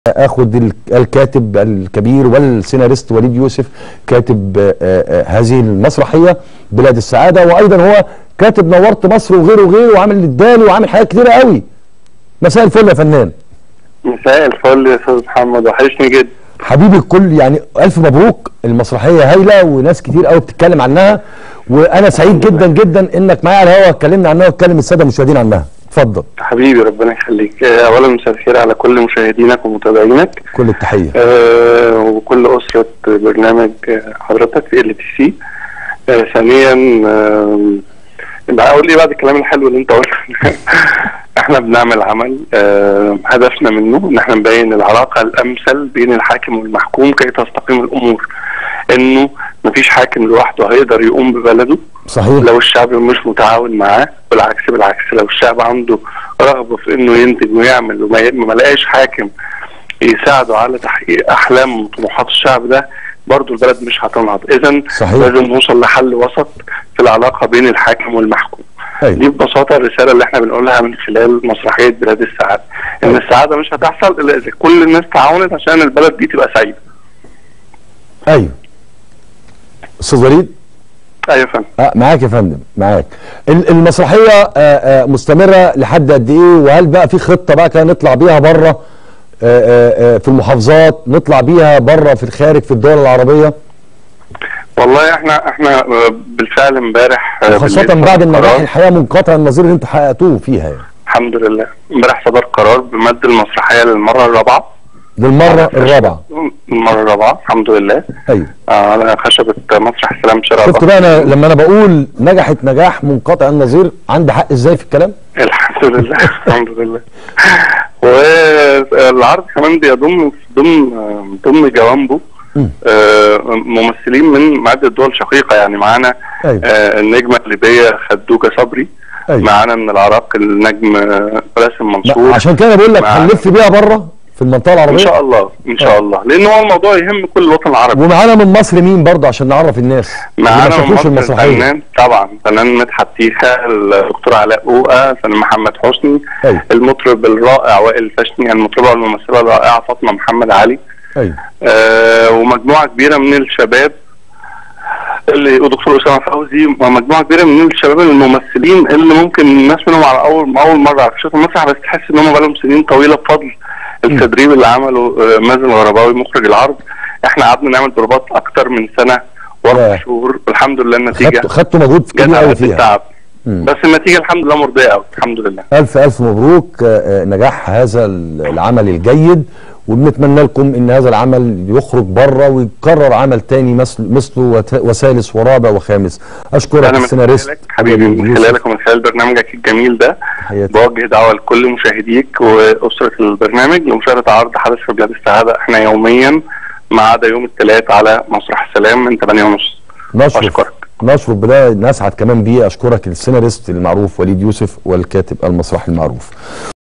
اخد ال- الكاتب الكبير والسيناريست وليد يوسف كاتب آه، آه، هذه المسرحيه بلاد السعاده وايضا هو كاتب نورت مصر وغيره وغيره وعامل الدالي وعامل حاجات كتيره قوي مساء الفل يا فنان مساء الفل يا استاذ محمد وحشني جدا حبيبي الكل يعني الف مبروك المسرحيه هايله وناس كتير قوي بتتكلم عنها وانا سعيد جدا جدا انك معايا على الهوا اتكلمنا عنها واتكلم الساده المشاهدين عنها اتفضل حبيبي ربنا يخليك آه، اولا مساء الخير على كل مشاهدينك ومتابعينك كل التحيه آه، وكل اسره برنامج آه، حضرتك في ال تي سي ثانيا آه، بقى اقول ايه بعد الكلام الحلو اللي انت قلته احنا بنعمل عمل آه، هدفنا منه ان احنا نبين العلاقه الامثل بين الحاكم والمحكوم كي تستقيم الامور انه مفيش حاكم لوحده هيقدر يقوم ببلده صحيح لو الشعب مش متعاون معاه بالعكس بالعكس لو الشعب عنده رغبه في انه ينتج ويعمل وما ي- ما لقاش حاكم يساعده على تحقيق احلام وطموحات الشعب ده برضه البلد مش هتنهض اذا صحيح. لازم نوصل لحل وسط في العلاقه بين الحاكم والمحكوم دي ايوه ببساطه الرساله اللي احنا بنقولها من خلال مسرحيه بلاد السعاده ان أيوة. السعاده مش هتحصل الا اذا كل الناس تعاونت عشان البلد دي تبقى سعيده ايوه استاذ وليد ايوه يا فندم آه معاك يا فندم معاك ال- المسرحيه آه آه مستمره لحد قد ايه وهل بقى في خطه بقى كده نطلع بيها بره آه آه آه في المحافظات نطلع بيها بره في الخارج في الدول العربيه والله احنا احنا آه، بالفعل امبارح آه، خاصه بالليل بعد صدر النجاح قرار. الحقيقه منقطع النظير اللي انتوا حققتوه فيها يعني الحمد لله امبارح صدر قرار بمد المسرحيه للمره الرابعه للمره الرابعه المره الرابعه الحمد لله ايوه آه، على خشبه مسرح السلام شارع شفت القصر. بقى انا لما انا بقول نجحت نجاح منقطع النظير عندي حق ازاي في الكلام الحمد لله الحمد لله والعرض كمان بيضم ضمن ضمن جوانبه مم. آه، ممثلين من عدة دول شقيقة يعني معانا أيوة. آه، النجمة الليبية خدوجة صبري أيوة. معانا من العراق النجم آه، باسم ما- منصور عشان كده بقول لك معانا. هنلف بيها بره في المنطقه ان العربيه شاء الله ان شاء الله لان هو الموضوع يهم كل الوطن العربي ومعانا من مصر مين برضه عشان نعرف الناس اللي ما معانا من شافوش مصر المسرحيه الفنان طبعا فنان مدحت تيخة الدكتور علاء اوقه الفنان محمد حسني أيوة. المطرب الرائع وائل الفشني المطربه والممثله الرائعه فاطمه محمد علي ايوه آه ومجموعه كبيره من الشباب اللي ودكتور اسامه فوزي ومجموعه كبيره من الشباب الممثلين اللي ممكن الناس منهم على اول اول مره على شاشه المسرح بس تحس ان هم بقالهم سنين طويله بفضل التدريب اللي عمله آه، مازن الغرباوي مخرج العرض احنا قعدنا نعمل بروفات اكتر من سنه ياه. واربع شهور والحمد لله النتيجه خدتوا خدتوا مجهود جت كبير على قوي قد فيها التعب مم. بس النتيجه الحمد لله مرضيه قوي الحمد لله الف الف مبروك آه، آه، نجاح هذا ال- العمل الجيد وبنتمنى لكم ان هذا العمل يخرج بره ويكرر عمل تاني مثل- مثله وت- وثالث ورابع وخامس اشكرك انا من السيناريست خلالك حبيبي من يوسف. خلالك ومن خلال برنامجك الجميل ده تحياتي. بوجه دعوه لكل مشاهديك واسره البرنامج لمشاهده عرض حدث في بلاد السعاده احنا يوميا ما عدا يوم الثلاث على مسرح السلام من 8 ونص نشرف أشكرك. نشرف بدايه نسعد كمان بيه اشكرك السيناريست المعروف وليد يوسف والكاتب المسرحي المعروف